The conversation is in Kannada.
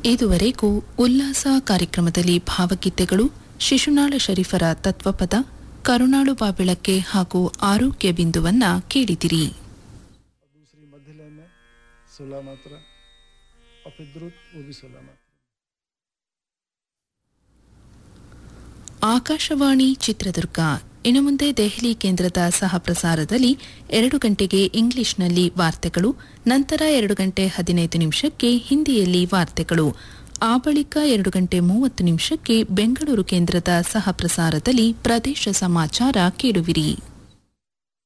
ಇದುವರೆಗೂ ಉಲ್ಲಾಸ ಕಾರ್ಯಕ್ರಮದಲ್ಲಿ ಭಾವಗೀತೆಗಳು ಶಿಶುನಾಳ ಶರೀಫರ ತತ್ವಪದ ಕರುಣಾಳು ಬಾಬೆಳಕ್ಕೆ ಹಾಗೂ ಆರೋಗ್ಯ ಬಿಂದುವನ್ನ ಕೇಳಿದಿರಿ दूसरी मध्य लय में सोलह मात्रा और फिर द्रुत वो भी सोलह मात्रा ಆಕಾಶವಾಣಿ ಚಿತ್ರದುರ್ಗ ಇನ್ನು ಮುಂದೆ ದೆಹಲಿ ಕೇಂದ್ರದ ಸಹ ಪ್ರಸಾರದಲ್ಲಿ ಎರಡು ಗಂಟೆಗೆ ಇಂಗ್ಲಿಷ್ನಲ್ಲಿ ವಾರ್ತೆಗಳು ನಂತರ ಎರಡು ಗಂಟೆ ಹದಿನೈದು ನಿಮಿಷಕ್ಕೆ ಹಿಂದಿಯಲ್ಲಿ ವಾರ್ತೆಗಳು ಆ ಬಳಿಕ ಎರಡು ಗಂಟೆ ಮೂವತ್ತು ನಿಮಿಷಕ್ಕೆ ಬೆಂಗಳೂರು ಕೇಂದ್ರದ ಸಹ ಪ್ರಸಾರದಲ್ಲಿ ಪ್ರದೇಶ ಸಮಾಚಾರ ಕೇಳುವಿರಿ